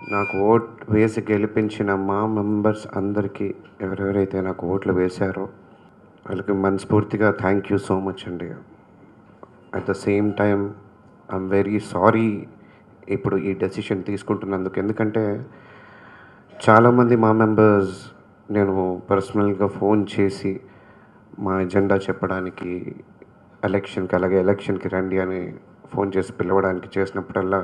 నాకు ఓట్ వేసి గెలిపించిన మా మెంబర్స్ అందరికీ ఎవరెవరైతే నాకు ఓట్లు వేశారో వాళ్ళకి మనస్ఫూర్తిగా థ్యాంక్ యూ సో మచ్ అండి at the same time I'm very sorry ఇప్పుడు ఈ డెసిషన్ తీసుకుంటున్నందుకు ఎందుకంటే చాలామంది మా మెంబర్స్ నేను పర్సనల్గా ఫోన్ చేసి మా ఎజెండా చెప్పడానికి ఎలక్షన్కి అలాగే ఎలక్షన్కి రండి అని ఫోన్ చేసి పిలవడానికి చేసినప్పుడల్లా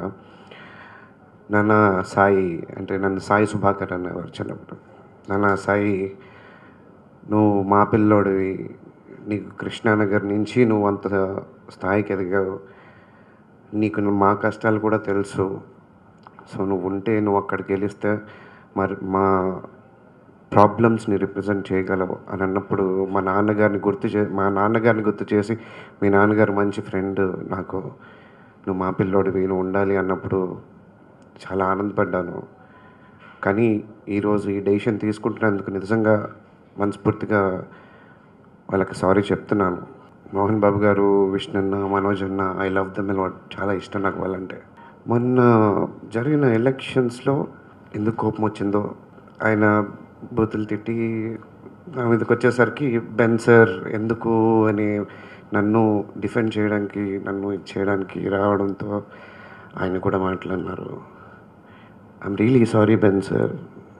నాన్న సాయి అంటే నన్ను సాయి సుభాకర్ అనేవారు చిన్నప్పుడు నాన్న సాయి నువ్వు మా పిల్లోడివి నీకు కృష్ణానగర్ నుంచి నువ్వు అంత స్థాయికి ఎదిగావు నీకు మా కష్టాలు కూడా తెలుసు సో నువ్వు ఉంటే నువ్వు అక్కడికి గెలిస్తే మరి మా ప్రాబ్లమ్స్ని రిప్రజెంట్ చేయగలవు అని అన్నప్పుడు మా నాన్నగారిని గుర్తు చే మా నాన్నగారిని గుర్తు చేసి మీ నాన్నగారు మంచి ఫ్రెండ్ నాకు నువ్వు మా పిల్లోడివి నువ్వు ఉండాలి అన్నప్పుడు చాలా ఆనందపడ్డాను కానీ ఈరోజు ఈ డెసిషన్ తీసుకుంటున్నందుకు నిజంగా మనస్ఫూర్తిగా వాళ్ళకి సారీ చెప్తున్నాను మోహన్ బాబు గారు విష్ణన్న మనోజ్ అన్న ఐ లవ్ దమ్ ఎలాట్ చాలా ఇష్టం నాకు వాళ్ళంటే మొన్న జరిగిన ఎలక్షన్స్లో ఎందుకు కోపం వచ్చిందో ఆయన బూతులు తిట్టి నా మీదకి వచ్చేసరికి బెన్ సార్ ఎందుకు అని నన్ను డిఫెండ్ చేయడానికి నన్ను ఇది చేయడానికి రావడంతో ఆయన కూడా మాట్లాడినారు I'm really sorry Ben sir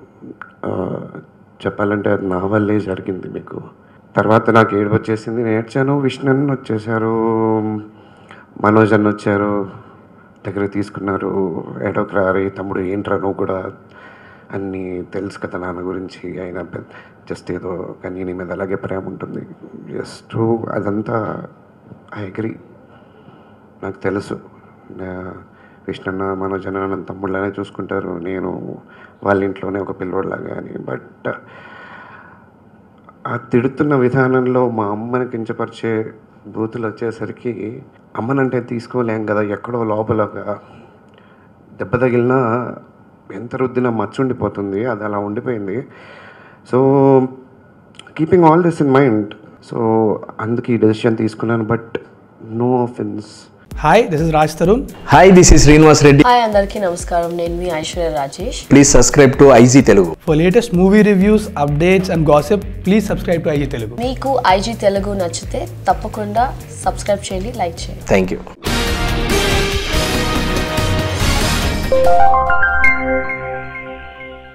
చెప్పాలంటే అది నా వల్లే జరిగింది మీకు తర్వాత నాకు ఏడుపు వచ్చేసింది నేను ఏడ్చాను విష్ణు అన్న వచ్చేసారు మనోజ్ అన్న వచ్చారు దగ్గర తీసుకున్నారు ఏడోకి రారి తమ్ముడు ఏంట్రా నువ్వు కూడా అన్నీ తెలుసు కదా నాన్న గురించి ఆయన జస్ట్ ఏదో కానీ నీ మీద అలాగే ప్రేమ ఉంటుంది జస్ట్ అదంతా ఐ అగ్రి నాకు తెలుసు నా- విష్ణన్న మనోజన నన్ను తమ్ముళ్ళనే చూసుకుంటారు నేను వాళ్ళ ఇంట్లోనే ఒక పిల్లోడిలాగా అని బట్ ఆ తిడుతున్న విధానంలో మా అమ్మని కించపరిచే బూతులు వచ్చేసరికి అమ్మనంటే తీసుకోలేం కదా ఎక్కడో లోపలగా దెబ్బ తగిలినా ఎంత రుద్దినా మచ్చ ఉండిపోతుంది అది అలా ఉండిపోయింది so keeping all this in mind so అందుకే ఈ డెసిషన్ తీసుకున్నాను but no offence hi this is Raj Tarun hi this is Srinivas Reddy hi అందరికీ నమస్కారం నేను మీ Aishwarya Rajesh please subscribe to IG Telugu for latest movie reviews updates and gossip please subscribe to IG Telugu మీకు IG Telugu నచ్చితే తప్పకుండా సబ్స్క్రైబ్ చేయండి లైక్ చేయండి థ్యాంక్ యూ